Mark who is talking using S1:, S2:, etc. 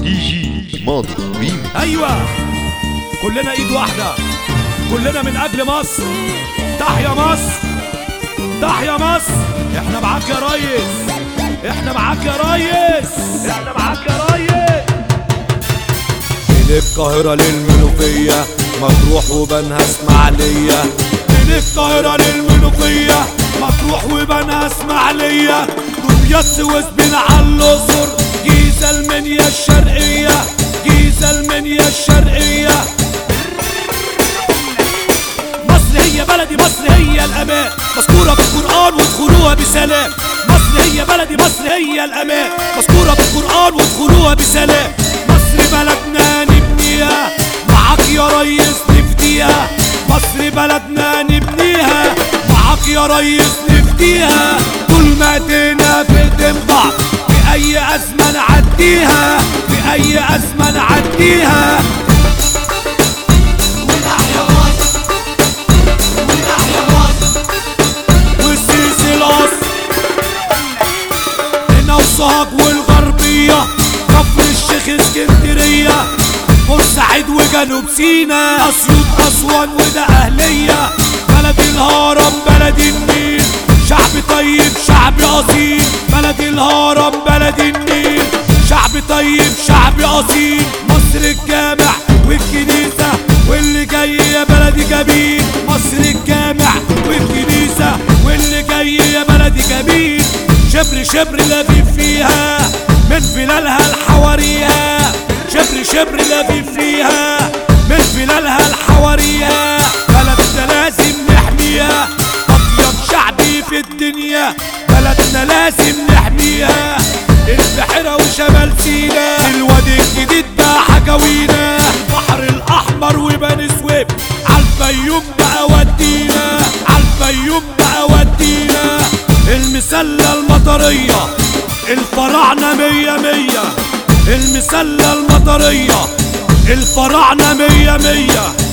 S1: دي جي ماضي ريمي
S2: ايوه كلنا ايد واحده كلنا من اجل مصر تحيا مصر تحيا مصر احنا معاك يا ريس احنا معاك يا ريس احنا معاك يا ريس من القاهرة للمنوفية مطروح وبنها اسماعيلية من القاهرة للمنوفية مطروح وبنها اسماعيلية دمياط سويس بين على الأقصر جيزة المنيا الشرقية جيزة المنيا الشرقية مصر هي بلدي مصر هي الأمان مذكورة في القرآن وادخلوها بسلام مصر هي بلدي مصر هي الأمان مذكورة في القرآن وادخلوها بسلام مصر بلدنا نبنيها معاك يا ريس نفديها مصر بلدنا نبنيها معاك يا ريس نفديها طول ما ايدينا في ايدين بعض في أي أزمة نعديها في أي أزمة نعديها والسيسي القصر هنا وسوهاج والغربية كفر الشيخ اسكندرية بورسعيد وجنوب سينا اسيوط اسوان وده اهلية بلد الهرم بلد النيل شعب طيب شعب اصيل بلد الهرم بلد النيل شعب طيب شعب اصيل مصر الجامع والكنيسة واللي جاي يا بلدي جميل مصر الجامع والكنيسة واللي جاي يا بلدي جميل شبر شبر لافي فيها من فلالها الحواريها شبر شبر لافي فيها من فلالها الحواريها بلدنا لازم نحميها أطيب شعبي في الدنيا بلدنا لازم نحميها البحيرة وشمال سينا الوادي الجديد بقى حكاوينا البحر الأحمر وبني سويف عالفيوم بقى ودينا عالفيوم بقى ودينا المسلة المطرية الفراعنة مية مية المسلة المطرية الفراعنة مية مية